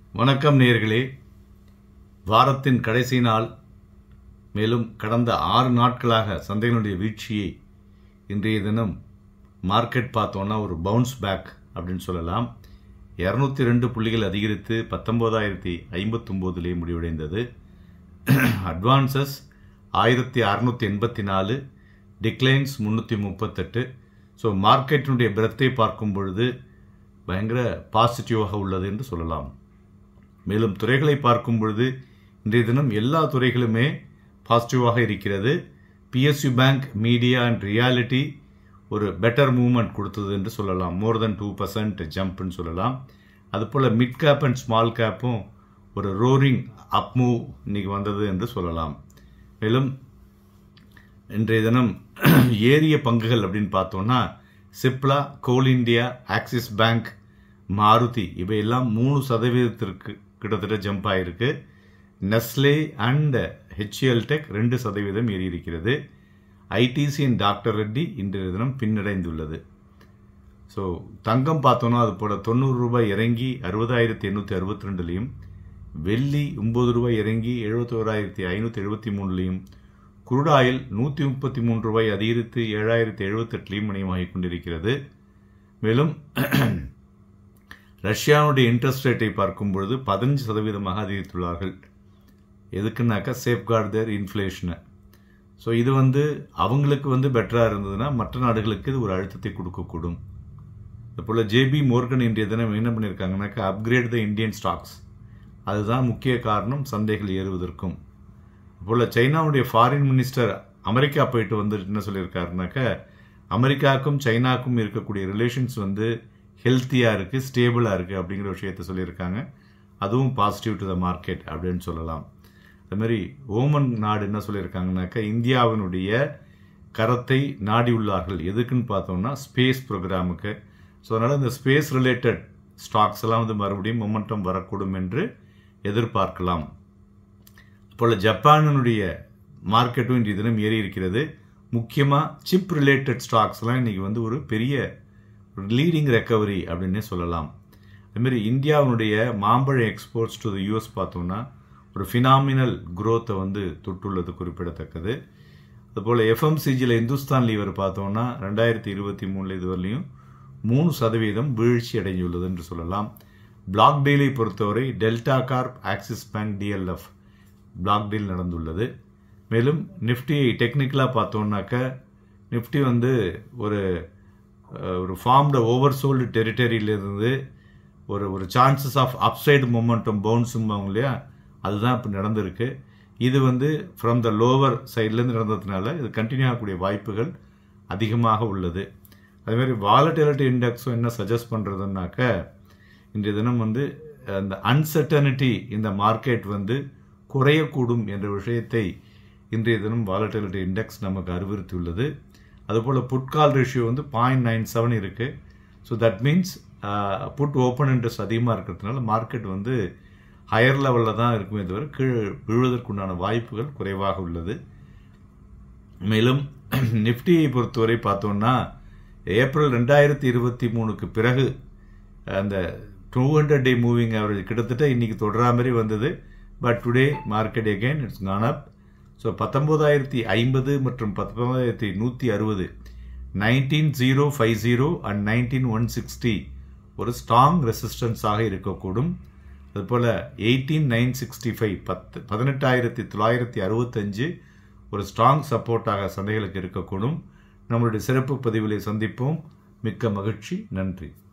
வணக்கம் நேர்களே வாரத்தின் கடைசி நாள் மேலும் கடந்த ஆறு நாட்களாக சந்தைகளுடைய வீழ்ச்சியை இன்றைய தினம் மார்க்கெட் பார்த்தோன்னா ஒரு பவுன்ஸ் பேக் அப்படின்னு சொல்லலாம் இரநூத்தி ரெண்டு புள்ளிகள் அதிகரித்து பத்தொம்போதாயிரத்தி ஐம்பத்தொம்போதுலேயே முடிவடைந்தது அட்வான்சஸ் ஆயிரத்தி அறநூற்றி எண்பத்தி நாலு டிக்ளைன்ஸ் முந்நூற்றி முப்பத்தெட்டு ஸோ மார்க்கெட்டினுடைய பிரத்தை பார்க்கும் பொழுது பயங்கர பாசிட்டிவாக உள்ளது என்று சொல்லலாம் மேலும் துறைகளை பார்க்கும் பொழுது இன்றைய தினம் எல்லா துறைகளுமே பாசிட்டிவாக இருக்கிறது PSU bank media and reality ஒரு பெட்டர் மூவ்மெண்ட் கொடுத்தது என்று சொல்லலாம் மோர் தென் டூ பர்சன்ட் ஜம்ப்னு சொல்லலாம் அதுபோல் மிட் கேப் அண்ட் ஸ்மால் கேப்பும் ஒரு ரோரிங் அப் மூவ் இன்னைக்கு வந்தது என்று சொல்லலாம் மேலும் இன்றைய தினம் ஏறிய பங்குகள் அப்படின்னு பார்த்தோம்னா Cipla Coal India Axis Bank Maruti இவையெல்லாம் மூணு சதவீதத்திற்கு கிட்டத்தட்ட ஜம்ப் ஆயிருக்கு நெஸ்லே அண்ட் ஹெச்எல் டெக் ரெண்டு சதவீதம் ஏறி இருக்கிறது ஐடிசி அண்ட் டாக்டர் ரெட்டி இன்றைய தினம் பின்னடைந்துள்ளது ஸோ தங்கம் பார்த்தோன்னா அது போல தொண்ணூறு ரூபாய் இறங்கி அறுபதாயிரத்தி எண்ணூற்றி அறுபத்தி ரெண்டுலையும் வெள்ளி ஒம்பது ரூபாய் இறங்கி எழுபத்தோராயிரத்தி ஐநூற்றி எழுபத்தி மூணுலையும் குருடாயில் நூற்றி முப்பத்தி மூன்று ரூபாய் அதிகரித்து ஏழாயிரத்தி எழுபத்தெட்டுலையும் மணியமாகிக் கொண்டிருக்கிறது மேலும் ரஷ்யாவுடைய இன்ட்ரெஸ்ட் ரேட்டை பார்க்கும் பொழுது பதினஞ்சு சதவீதமாக அதிகரித்துள்ளார்கள் எதுக்குன்னாக்கா சேஃப்கார்டு தேர் இன்ஃப்ளேஷனை ஸோ இது வந்து அவங்களுக்கு வந்து பெட்டராக இருந்ததுன்னா மற்ற நாடுகளுக்கு இது ஒரு அழுத்தத்தை கொடுக்கக்கூடும் இதுபோல் ஜேபி மோர்கன் இன்றைய தினம் என்ன பண்ணியிருக்காங்கனாக்கா அப்கிரேட் த இந்தியன் ஸ்டாக்ஸ் அதுதான் முக்கிய காரணம் சந்தைகள் ஏறுவதற்கும் போல் சைனாவுடைய ஃபாரின் மினிஸ்டர் அமெரிக்கா போயிட்டு வந்து என்ன சொல்லியிருக்காருனாக்கா அமெரிக்காவுக்கும் சைனாக்கும் இருக்கக்கூடிய ரிலேஷன்ஸ் வந்து ஹெல்த்தியாக இருக்குது ஸ்டேபிளாக இருக்குது அப்படிங்கிற விஷயத்த சொல்லியிருக்காங்க அதுவும் பாசிட்டிவ் டு த மார்க்கெட் அப்படின்னு சொல்லலாம் அதுமாரி ஓமன் நாடு என்ன சொல்லியிருக்காங்கனாக்கா இந்தியாவினுடைய கரத்தை நாடி உள்ளார்கள் எதுக்குன்னு பார்த்தோம்னா ஸ்பேஸ் ப்ரோக்ராமுக்கு ஸோ அதனால் இந்த ஸ்பேஸ் ரிலேட்டட் ஸ்டாக்ஸ் எல்லாம் வந்து மறுபடியும் மொமெண்டம் வரக்கூடும் என்று எதிர்பார்க்கலாம் போல் ஜப்பானினுடைய மார்க்கெட்டும் இன்றைய தினம் ஏறி இருக்கிறது முக்கியமாக சிப் ரிலேட்டட் ஸ்டாக்ஸ்லாம் இன்றைக்கி வந்து ஒரு பெரிய லீடிங் ரெக்கவரி அப்படின்னே சொல்லலாம் அதுமாரி இந்தியாவினுடைய மாம்பழ எக்ஸ்போர்ட்ஸ் டு த யூஎஸ் பார்த்தோம்னா ஒரு ஃபினாமினல் குரோத்தை வந்து தொட்டுள்ளது குறிப்பிடத்தக்கது அதுபோல் எஃப்எம்சிஜியில் இந்துஸ்தான் லீவர் பார்த்தோம்னா ரெண்டாயிரத்தி இருபத்தி மூணில் இதுவரையிலையும் மூணு சதவீதம் வீழ்ச்சி அடைந்துள்ளது என்று சொல்லலாம் பிளாக் டீலை பொறுத்தவரை Delta Corp Axis Bank DLF block deal நடந்துள்ளது மேலும் நிஃப்டியை டெக்னிக்கலாக பார்த்தோம்னாக்க நிஃப்டி வந்து ஒரு ஒரு ஃபார்ம்டு ஓவர் சோல்டு டெரிட்டரியிலிருந்து ஒரு ஒரு சான்சஸ் ஆஃப் அப்சைடு மொமெண்டம் பவுன்ஸும்பாங்க இல்லையா அதுதான் இப்போ நடந்திருக்கு இது வந்து ஃப்ரம் த லோவர் சைட்லேருந்து நடந்ததுனால இது கண்டினியூ ஆகக்கூடிய வாய்ப்புகள் அதிகமாக உள்ளது அதுமாரி வாலட்டிலிட்டி இண்டெக்ஸும் என்ன சஜஸ்ட் பண்ணுறதுனாக்க இன்றைய தினம் வந்து அந்த அன்சர்டனிட்டி இந்த மார்க்கெட் வந்து குறையக்கூடும் என்ற விஷயத்தை இன்றைய தினம் வாலட்டிலிட்டி இண்டெக்ஸ் நமக்கு அறிவுறுத்தியுள்ளது அதுபோல் புட்கால் ரேஷியோ வந்து பாயிண்ட் நைன் செவன் இருக்குது so that means put open interest அதிகமாக இருக்கிறதுனால மார்க்கெட் வந்து ஹையர் லெவலில் தான் இருக்குமே தவிர கீழே விழுவதற்குண்டான வாய்ப்புகள் குறைவாக உள்ளது மேலும் நிஃப்டியை பொறுத்தவரை பார்த்தோம்னா ஏப்ரல் ரெண்டாயிரத்தி இருபத்தி மூணுக்கு பிறகு அந்த two hundred day moving average கிட்டத்தட்ட இன்னைக்கு தொடரா மாதிரி வந்தது but today market again it's gone up so பத்தொம்போதாயிரத்தி ஐம்பது மற்றும் பத்தொன்பதாயிரத்தி நூற்றி அறுபது nineteen zero five zero and nineteen one sixty ஒரு ஸ்ட்ராங் ரெசிஸ்டன்ஸாக இருக்கக்கூடும் அதுபோல் எயிட்டீன் நைன் சிக்ஸ்டி ஃபைவ் பத்து பதினெட்டாயிரத்தி தொள்ளாயிரத்தி அறுபத்தஞ்சு ஒரு ஸ்ட்ராங் சப்போர்ட்டாக சந்தைகளுக்கு இருக்கக்கூடும் நம்மளுடைய சிறப்பு பதிவிலை சந்திப்போம் மிக்க மகிழ்ச்சி நன்றி